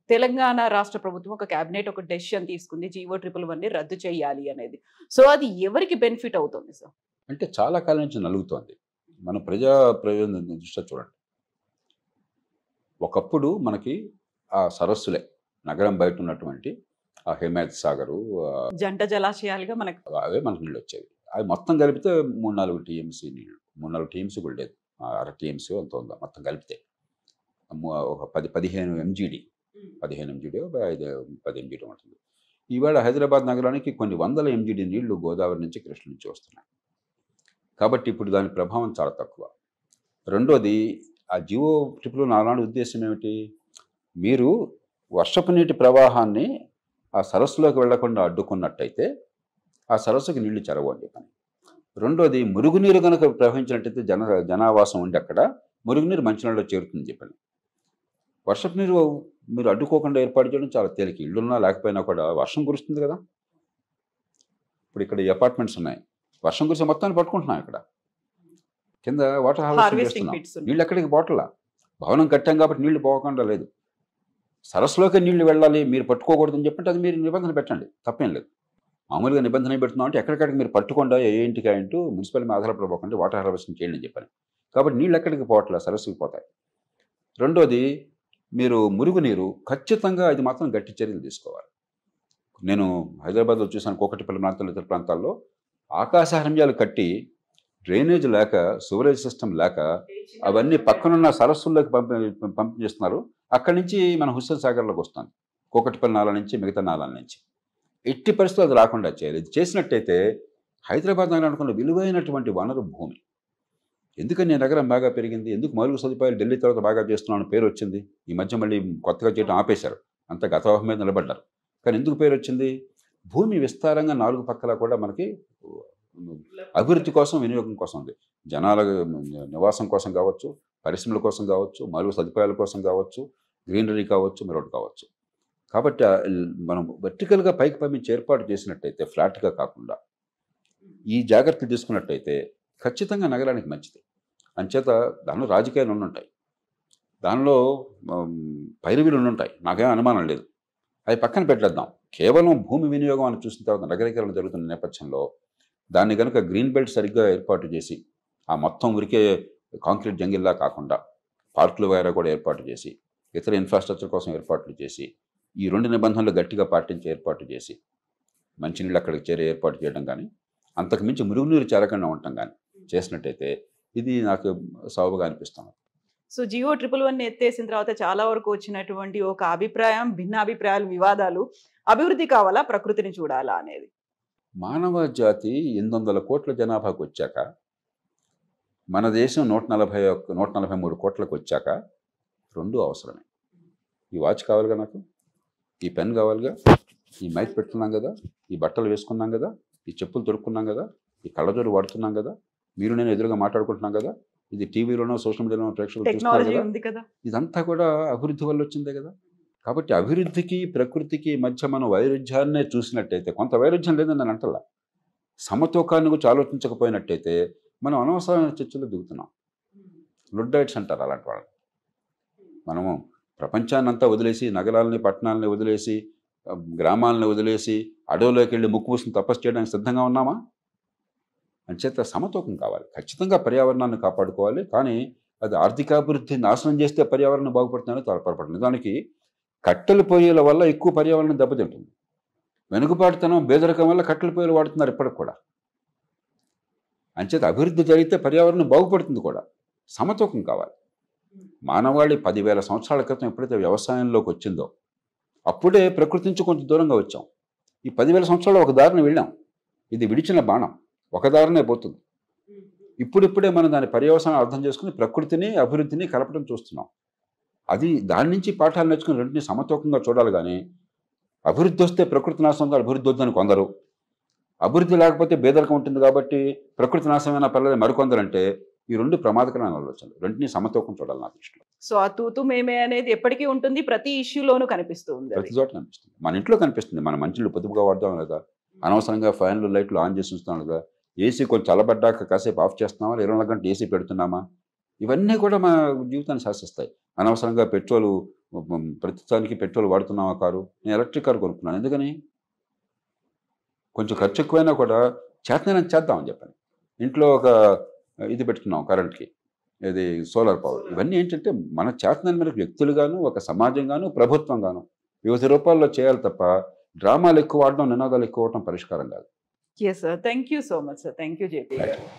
తెలంగాణ రాష్ట్ర ప్రభుత్వం ఒక కేబినెట్ ఒక డెసిషన్ తీసుకుంది జీవో ట్రిపుల్ వన్ ని రద్దు చేయాలి అనేది సో అది ఎవరికి బెనిఫిట్ అవుతుంది సార్ అంటే చాలా కాలం నుంచి నలుగుతోంది మన ప్రజా ప్రయోజనం దృష్ట్యా చూడండి ఒకప్పుడు మనకి ఆ సరస్సులే నగరం బయట ఉన్నటువంటి ఆ హిమాయత్ సాగరు ఆ జంట జలాశయాలుగా మనకు అవే మనకు నీళ్ళు వచ్చేవి అవి మొత్తం కలిపితే మూడు నాలుగు టీఎంసీ నీళ్ళు మూడు నాలుగు టీఎంసీ కూడా లేదు ఆ అర టీఎంసీ అంత ఉందా మొత్తం కలిపితే ము- ఒక పది పదిహేను ఎంజీడీ పదిహేను ఎంజీడీ ఐదు పది ఎంజీడీ ఉంటుంది ఈవేళ హైదరాబాద్ నగరానికి కొన్ని వందల ఎంజీడీ నీళ్లు గోదావరి నుంచి కృష్ణ నుంచి వస్తున్నాయి కాబట్టి ఇప్పుడు దాని ప్రభావం చాలా తక్కువ రెండోది ఆ జియో ట్రిప్లో నానాడు ఉద్దేశం ఏమిటి మీరు వర్షపు నీటి ప్రవాహాన్ని ఆ సరస్సులోకి వెళ్లకుండా అడ్డుకున్నట్టయితే ఆ సరస్సుకి నీళ్లు చెరవు అని చెప్పని రెండోది మురుగునీరు కనుక ప్రవహించినట్టయితే జన జనావాసం ఉండి అక్కడ మురుగునీరు మంచినీళ్ళలో చేరుతుంది చెప్పని వర్షపు నీరు మీరు అడ్డుకోకుండా ఏర్పాటు చేయడం చాలా తేలిక ఇల్లున్నా లేకపోయినా కూడా వర్షం కురుస్తుంది కదా ఇప్పుడు ఇక్కడ ఈ అపార్ట్మెంట్స్ ఉన్నాయి వర్షం కురిసే మొత్తాన్ని పట్టుకుంటున్నాం ఇక్కడ కింద వాటర్ హార్వెస్టింగ్ హార్వెస్టింగ్ చేస్తున్నాం పిట్స్ నీళ్ళు ఎక్కడికి పోవట్లా భవనం కట్టాం కాబట్టి నీళ్లు పోకుండా లేదు సరస్సులోకి నీళ్లు వెళ్ళాలి మీరు పట్టుకోకూడదని చెప్పంటే అది మీరు నిబంధన పెట్టండి తప్పేం లేదు మామూలుగా నిబంధన పెడుతున్నాం అంటే ఎక్కడికక్కడికి మీరు పట్టుకుండా ఏ ఇంటికి అంటూ మున్సిపల్ మీద ఆధారపడబోకండి వాటర్ హార్వెస్టింగ్ చేయండి అని చెప్పాను కాబట్టి నీళ్ళు ఎక్కడికి పోవట్లేదు సరస్సుకి పోతాయి రెండోది మీరు మురుగునీరు ఖచ్చితంగా ఇది మాత్రం గట్టి చర్యలు తీసుకోవాలి నేను హైదరాబాద్లో చూసాను కోకటిపల్లి ప్రాంతాల్లో ఇతర ప్రాంతాల్లో ఆకాశహర్మ్యాలు కట్టి డ్రైనేజ్ లేక సివరేజ్ సిస్టమ్ లేక అవన్నీ పక్కనున్న సరస్సుల్లోకి పంపి పంపించేస్తున్నారు అక్కడి నుంచి మన హుస్సేన్ సాగర్లోకి వస్తుంది కోకటిపల్లి నాల నుంచి మిగతా నాలాల నుంచి ఎట్టి పరిస్థితులు అది రాకుండా చేయాలి ఇది చేసినట్టయితే హైదరాబాద్ నగరానికి విలువైనటువంటి వనరు భూమి ఎందుకని ఈ నగరం బాగా పెరిగింది ఎందుకు మౌలిక సదుపాయాలు ఢిల్లీ తర్వాత బాగా చేస్తున్నాను పేరు వచ్చింది ఈ మధ్య మళ్ళీ కొత్తగా చేయడం ఆపేశారు అంత గతవాహం మీద నిలబడ్డారు కానీ ఎందుకు పేరు వచ్చింది భూమి విస్తారంగా నాలుగు పక్కల కూడా మనకి అభివృద్ధి కోసం వినియోగం కోసం ఉంది జనాల నివాసం కోసం కావచ్చు పరిశ్రమల కోసం కావచ్చు మౌలిక సదుపాయాల కోసం కావచ్చు గ్రీనరీ కావచ్చు మరొకటి కావచ్చు కాబట్టి ఆ ల్- మనం వర్టికల్గా పైకి పంపించి ఏర్పాటు చేసినట్టయితే ఫ్లాట్గా కాకుండా ఈ జాగ్రత్తలు తీసుకున్నట్టయితే ఖచ్చితంగా నగరానికి మంచిది అంచేత దానిలో రాజకీయాలు ఉండుంటాయి దానిలో ఉమ్, పైరవీలు ఉండుంటాయి నాకేం అనుమానం లేదు అవి పక్కన పెట్టేద్దాం కేవలం భూమి వినియోగం అని చూసిన తర్వాత నగరీకరణ జరుగుతున్న నేపథ్యంలో దాన్ని కనుక గ్రీన్ బెల్ట్ సరిగ్గా ఏర్పాటు చేసి ఆ మొత్తం ఉరికే కాంక్రీట్ జంగిల్లా కాకుండా పార్కులు వగైరా కూడా ఏర్పాటు చేసి ఇతర ఇన్ఫ్రాస్ట్రక్చర్ కోసం ఏర్పాట్లు చేసి ఈ రెండు నిబంధనలు గట్టిగా పాటించి ఏర్పాటు చేసి మంచినీళ్ళు అక్కడికి చేరే ఏర్పాటు చేయడం కానీ అంతకు మించి మురుగునీరు చేరకుండా ఉండటం కానీ చేసినట్టయితే ఇది నాకు సౌబగా అనిపిస్తుంది సో జియో ట్రిపుల్ వన్ ఎత్తేసిన తర్వాత చాలా వరకు వచ్చినటువంటి ఒక అభిప్రాయం భిన్నాభిప్రాయాలు వివాదాలు అభివృద్ధి కావాలా ప్రకృతిని చూడాలా అనేది మానవ జాతి ఎనిమిది వందల కోట్ల జనాభాకు వచ్చాక మన దేశం నూట నలభై ఒక్క నూట నలభై మూడు కోట్లకు వచ్చాక రెండు అవసరమే ఈ వాచ్ కావాలిగా నాకు ఈ పెన్ కావాలిగా ఈ మైక్ పెట్టుకున్నాం కదా ఈ బట్టలు వేసుకున్నాం కదా ఈ చెప్పులు తొడుక్కున్నాం కదా ఈ కళ్ళజోడు వాడుతున్నాం కదా మీరు నేను ఎదురుగా మాట్లాడుకుంటున్నాం కదా ఇది టీవీలోనో సోషల్ మీడియాలోనో ప్రేక్షకులు చూస్తున్నారు టెక్నాలజీ కదా ఉంది కదా ఇదంతా కూడా అభివృద్ధి వల్ల వచ్చిందే కదా కాబట్టి అభివృద్ధికి ప్రకృతికి మధ్య మనం వైరుధ్యాన్నే చూసినట్టయితే కొంత వైరుధ్యం లేదని నేను అంటలా సమతూకాన్ని గురించి ఆలోచించకపోయినట్టయితే మనం అనవసరమైన చర్చలు దిగుతున్నాం లుడ్డైట్స్ అంటారు అలాంటి వాళ్ళు మనము ప్రపంచాన్ని అంతా వదిలేసి నగరాలని పట్టణాలని వదిలేసి ఆ, గ్రామాలని వదిలేసి అడవులోకి వెళ్ళి ముక్కు పూసుకుని తపస్సు చేయడానికి సిద్ధంగా ఉన్నామా అంచేత సమతూకం కావాలి ఖచ్చితంగా పర్యావరణాన్ని కాపాడుకోవాలి కానీ అది ఆర్థికాభివృద్ధి నాశనం చేస్తే పర్యావరణం బాగుపడుతుందని త్వరపడపడదు నిజానికి కట్టెల పొయ్యిల వల్ల ఎక్కువ పర్యావరణం దెబ్బతింటుంది వెనుకబాటుతనం బేదరికం వల్ల కట్టెల పొయ్యిలు వాడుతున్నారు ఇప్పటికి కూడా అంచేత అభివృద్ధి జరిగితే పర్యావరణం బాగుపడుతుంది కూడా సమతూకం కావాలి మానవాళి పదివేల సంవత్సరాల క్రితం ఎప్పుడైతే వ్యవసాయంలోకి వచ్చిందో అప్పుడే ప్రకృతి నుంచి కొంచెం దూరంగా వచ్చాం ఈ పదివేల సంవత్సరాలు ఒక దారిని వెళ్ళాం ఇది విడిచిన బాణం ఒక దారినే పోతుంది ఇప్పుడిప్పుడే మనం దాని పర్యవసానం అర్థం చేసుకుని ప్రకృతిని అభివృద్ధిని కలపడం చూస్తున్నాం అది దాని నుంచి పాఠాలు నేర్చుకుని రెండింటిని సమతూకంగా చూడాలి కానీ అభివృద్ధి వస్తే ప్రకృతి నాశనంగా అభివృద్ధి వద్దని కొందరు అభివృద్ధి లేకపోతే బేదరికం ఉంటుంది కాబట్టి ప్రకృతి నాశనమైన పర్లేదు మరికొందరు అంటే ఈ రెండు ప్రమాదకరమైన ఆలోచనలు రెంటిని సమతూకం చూడాలి నా దృష్టిలో సో ఆ తూతు మేమే అనేది ఎప్పటికీ ఉంటుంది ప్రతి ఇష్యూలోనూ కనిపిస్తుంది ప్రతి చోట కనిపిస్తుంది మన ఇంట్లో కనిపిస్తుంది మన మంచిలు పొదుపుగా వాడదాం లేదా అనవసరంగా ఫ్యాన్లు లైట్లు ఆన్ చేసి ఉంచుతాం లేదా ఏసీ కొంచెం చల్లబడ్డాక కాసేపు ఆఫ్ చేస్తున్నామా ఇరవై నాలుగు గంటలు ఏసీ పెడుతున్నామా ఇవన్నీ కూడా మన జీవితాన్ని శాసిస్తాయి అనవసరంగా పెట్రోల్ మ్, ప్రతిదానికి పెట్రోల్ వాడుతున్నావా కారు నేను ఎలక్ట్రిక్ కారు కొనుక్కున్నాను ఎందుకని కొంచెం ఖర్చు ఎక్కువైనా కూడా చేతనైనా చేద్దామని చెప్పాను ఇంట్లో ఒక ఇది పెట్టుకున్నాం కరెంట్కి ఇది సోలార్ పవర్ ఇవన్నీ ఏంటంటే మన చేతనైన మనకు వ్యక్తులుగాను ఒక సమాజంగాను ప్రభుత్వంగాను వివిధ రూపాల్లో చేయాలి తప్ప డ్రామాలు ఎక్కువ ఆడడం నినాదాలు ఎక్కువ అవడం పరిష్కారం కాదు yes sir thank you so much sir thank you JP గారు